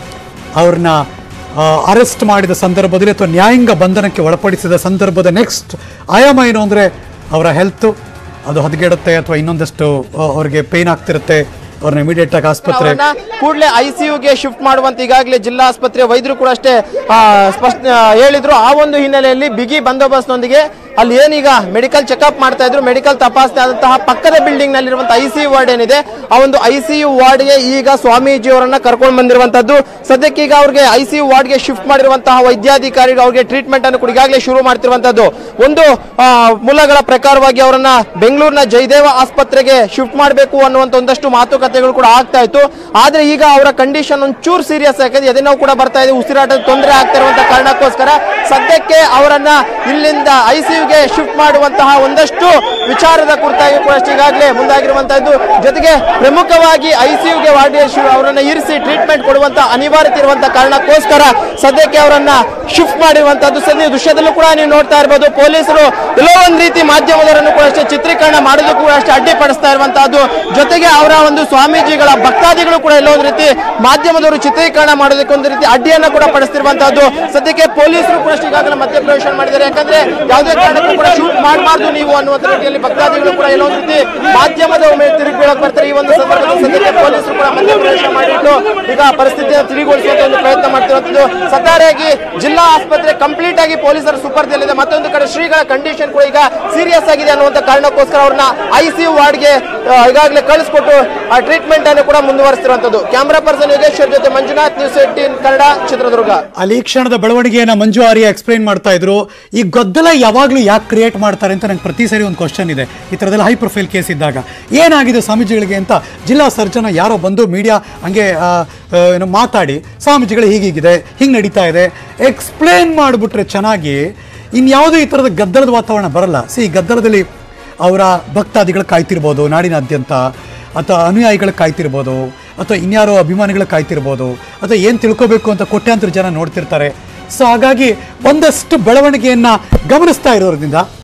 ಅವ್ರನ್ನ ಅರೆಸ್ಟ್ ಮಾಡಿದ ಸಂದರ್ಭದಲ್ಲಿ ಅಥವಾ ನ್ಯಾಯಾಂಗ ಬಂಧನಕ್ಕೆ ಒಳಪಡಿಸಿದ ಸಂದರ್ಭದ ನೆಕ್ಸ್ಟ್ ಆಯಾಮ ಏನು ಅಂದರೆ ಅವರ ಹೆಲ್ತು ಅದು ಹದಗೆಡುತ್ತೆ ಅಥವಾ ಇನ್ನೊಂದಷ್ಟು ಆ, ಅವ್ರಿಗೆ ಪೇನ್ ಆಗ್ತಿರುತ್ತೆ ಅವ್ರನ್ನ ಇಮಿಡಿಯೇಟ್ ಆಗಿ ಆಸ್ಪತ್ರೆ ಕೂಡಲೇ ಐಸಿಯುಗೆ ಶಿಫ್ಟ್ ಮಾಡುವಂತ ಈಗಾಗಲೇ ಜಿಲ್ಲಾ ಆಸ್ಪತ್ರೆ ವೈದ್ಯರು ಕೂಡ ಅಷ್ಟೇ ಆ, ಸ್ಪಷ್ಟ ಆ, ಹೇಳಿದ್ರು ಆ ಒಂದು ಹಿನ್ನೆಲೆಯಲ್ಲಿ ಬಿಗಿ ಬಂದೋಬಸ್ತ್ನೊಂದಿಗೆ ಅಲ್ಲಿ ಏನೀಗ ಮೆಡಿಕಲ್ ಚೆಕಪ್ ಮಾಡ್ತಾ ಇದ್ರು ಮೆಡಿಕಲ್ ತಪಾಸಣೆ ಆದಂತಹ ಪಕ್ಕದ ಬಿಲ್ಡಿಂಗ್ ನಲ್ಲಿರುವಂತಹ ಐಸಿಯು ವಾರ್ಡ್ ಏನಿದೆ ಆ ಒಂದು ಐಸಿಯು ವಾರ್ಡ್ಗೆ ಈಗ ಸ್ವಾಮೀಜಿ ಅವರನ್ನ ಕರ್ಕೊಂಡು ಬಂದಿರುವಂತದ್ದು ಸದ್ಯಕ್ಕೆ ಈಗ ಅವ್ರಿಗೆ ಐಸಿಯು ವಾರ್ಡ್ಗೆ ಶಿಫ್ಟ್ ಮಾಡಿರುವಂತಹ ವೈದ್ಯಾಧಿಕಾರಿಗಳು ಅವ್ರಿಗೆ ಟ್ರೀಟ್ಮೆಂಟ್ ಅನ್ನು ಕೂಡ ಈಗಾಗಲೇ ಶುರು ಮಾಡ್ತಿರುವಂತದ್ದು ಒಂದು ಆ, ಮೂಲಗಳ ಪ್ರಕಾರವಾಗಿ ಅವರನ್ನ ಬೆಂಗಳೂರಿನ ಜಯದೇವ ಆಸ್ಪತ್ರೆಗೆ ಶಿಫ್ಟ್ ಮಾಡಬೇಕು ಅನ್ನುವಂತ ಒಂದಷ್ಟು ಮಾತುಕತೆಗಳು ಕೂಡ ಆಗ್ತಾ ಇತ್ತು ಆದ್ರೆ ಈಗ ಅವರ ಕಂಡೀಷನ್ ಒಂಚೂರು ಸೀರಿಯಸ್ ಯಾಕಂದ್ರೆ ಎದೆ ನೋವು ಕೂಡ ಬರ್ತಾ ಇದೆ ಉಸಿರಾಟದ ತೊಂದರೆ ಆಗ್ತಾ ಇರುವಂತ ಕಾರಣಕ್ಕೋಸ್ಕರ ಸದ್ಯಕ್ಕೆ ಅವರನ್ನ ಇಲ್ಲಿಂದ ಐಸಿಯುಗೆ ಶಿಫ್ಟ್ ಮಾಡುವಂತಹ ಒಂದಷ್ಟು ವಿಚಾರದ ಕುರಿತಾಗಿ ಕೂಡ ಅಷ್ಟೇ ಈಗಾಗಲೇ ಮುಂದಾಗಿರುವಂತದ್ದು ಜೊತೆಗೆ ಪ್ರಮುಖವಾಗಿ ಐಸಿಯುಗೆ ವಾರ್ಡ್ ಅವರನ್ನ ಇರಿಸಿ ಟ್ರೀಟ್ಮೆಂಟ್ ಕೊಡುವಂತ ಅನಿವಾರ್ಯತೆ ಇರುವಂತ ಕಾರಣಕ್ಕೋಸ್ಕರ ಸದ್ಯಕ್ಕೆ ಅವರನ್ನ ಶಿಫ್ಟ್ ಮಾಡಿರುವಂತದ್ದು ಸದ್ಯ ದೃಶ್ಯದಲ್ಲೂ ಕೂಡ ನೀವು ನೋಡ್ತಾ ಇರಬಹುದು ಪೊಲೀಸರು ಎಲ್ಲೋ ಒಂದ್ ರೀತಿ ಮಾಧ್ಯಮದವರನ್ನು ಕೂಡ ಅಷ್ಟೇ ಚಿತ್ರೀಕರಣ ಮಾಡೋದಕ್ಕೂ ಕೂಡ ಅಷ್ಟೇ ಅಡ್ಡಿಪಡಿಸ್ತಾ ಇರುವಂತಹದ್ದು ಜೊತೆಗೆ ಅವರ ಒಂದು ಸ್ವಾಮೀಜಿಗಳ ಭಕ್ತಾದಿಗಳು ಕೂಡ ಎಲ್ಲೋ ಒಂದು ರೀತಿ ಮಾಧ್ಯಮದವರು ಚಿತ್ರೀಕರಣ ಮಾಡೋದಕ್ಕೆ ಒಂದು ರೀತಿ ಅಡ್ಡಿಯನ್ನ ಕೂಡ ಪಡಿಸ್ತಿರುವಂತಹದ್ದು ಸದ್ಯಕ್ಕೆ ಪೊಲೀಸರು ಕೂಡ ಅಷ್ಟೇ ಈಗಾಗಲೇ ಮಧ್ಯ ಪ್ರವೇಶ ಮಾಡಿದ್ದಾರೆ ಯಾಕಂದ್ರೆ ಯಾವುದೇ ಕಾರಣಕ್ಕೂ ಕೂಡ ಶೂಟ್ ಮಾಡಬಾರ್ದು ನೀವು ಅನ್ನುವಂತ ರೀತಿಯಲ್ಲಿ ಭಕ್ತಾದಿಗಳು ಕೂಡ ಎಲ್ಲೋ ಒಂದು ರೀತಿ ಮಾಧ್ಯಮದ ಮೇಲೆ ತಿರುಗಿ ಬೀಳಕ್ ಬರ್ತಾರೆ ಈ ಒಂದು ಸಂದರ್ಭದಲ್ಲಿ ಸದ್ಯಕ್ಕೆ ಪೊಲೀಸರು ಕೂಡ ಮಧ್ಯ ಪ್ರವೇಶ ಮಾಡಿಟ್ಟು ಈಗ ಪರಿಸ್ಥಿತಿಯನ್ನು ತಿಳಿಗೊಳಿಸುವಂತ ಒಂದು ಪ್ರಯತ್ನ ಮಾಡ್ತಿರುವಂತದ್ದು ಸತಾರಾಗಿ ಜಿಲ್ಲಾ ಆಸ್ಪತ್ರೆ ಕಂಪ್ಲೀಟ್ ಆಗಿ ಪೊಲೀಸರ ಸುಪರ್ದಿಯಲ್ಲಿದೆ ಮತ್ತೊಂದು ಕಡೆ ಶ್ರೀಗಳ ಕಂಡೀಷನ್ ಕೂಡ ಈಗ ಸೀರಿಯಸ್ ಆಗಿದೆ ಅನ್ನುವಂತ ಕಾರಣಕ್ಕೋಸ್ಕರ ಅವ್ರನ್ನ ಐಸಿಯು ವಾರ್ಡ್ಗೆ ಈಗಾಗಲೇ ಕಳಿಸ್ಕೊಟ್ಟು ಆ ಟ್ರೀಟ್ಮೆಂಟ್ ಅನ್ನು ಕೂಡ ಮುಂದುವರಿಸ್ತಿರುವಂತದ್ದು ಕ್ಯಾಮರಾ ಪರ್ಸನ್ ಯೋಗೇಶ್ವರ್ ಜೊತೆ ಮಂಜುನಾಥ್ ನ್ಯೂಸ್ ಏಟೀನ್ ಕನ್ನಡ ಚಿತ್ರದುರ್ಗ ಅಲ್ಲಿ ಈ ಕ್ಷಣದ ಬೆಳವಣಿಗೆಯನ್ನ ಮಂಜು ಆರ್ಯ ಎಕ್ಸ್ಪ್ಲೈನ್ ಮಾಡ್ತಾ ಇದ್ರು ಈ ಗದ್ದಲ ಯಾವಾಗಲೂ ಯಾಕೆ ಕ್ರಿಯೇಟ್ ಮಾಡ್ತಾರೆ ಅಂತ ನಂಗೆ ಪ್ರತಿ ಸರಿ ಒಂದು ಕ್ವಶನ್ ಇದೆ ಈ ಥರದೆಲ್ಲ ಹೈ ಪ್ರೊಫೈಲ್ ಕೇಸ್ ಇದ್ದಾಗ ಏನಾಗಿದೆ ಸ್ವಾಮೀಜಿಗಳಿಗೆ ಅಂತ ಜಿಲ್ಲಾ ಸರ್ಜನ ಯಾರೋ ಬಂದು ಮೀಡಿಯಾ ಹಂಗೆ ಆ, ಆ, ಏನು ಮಾತಾಡಿ ಸ್ವಾಮೀಜಿಗಳು ಹೀಗೀಗಿದೆ ಹಿಂಗೆ ನಡೀತಾ ಇದೆ ಎಕ್ಸ್ಪ್ಲೇನ್ ಮಾಡಿಬಿಟ್ರೆ ಚೆನ್ನಾಗಿ ಇನ್ಯಾವುದೂ ಈ ಥರದ ಗದ್ದಲದ ವಾತಾವರಣ ಬರಲ್ಲ ಸಿ ಈ ಗದ್ದಲದಲ್ಲಿ ಅವರ ಭಕ್ತಾದಿಗಳು ಕಾಯ್ತಿರ್ಬೋದು ನಾಡಿನಾದ್ಯಂತ ಅಥವಾ ಅನುಯಾಯಿಗಳು ಕಾಯ್ತಿರ್ಬೋದು ಅಥವಾ ಇನ್ಯಾರೋ ಅಭಿಮಾನಿಗಳು ಕಾಯ್ತಿರ್ಬೋದು ಅಥವಾ ಏನು ತಿಳ್ಕೋಬೇಕು ಅಂತ ಕೋಟ್ಯಾಂತರ ಜನ ನೋಡ್ತಿರ್ತಾರೆ ಸೊ ಹಾಗಾಗಿ ಒಂದಷ್ಟು ಬೆಳವಣಿಗೆಯನ್ನು ಗಮನಿಸ್ತಾ ಇರೋದ್ರಿಂದ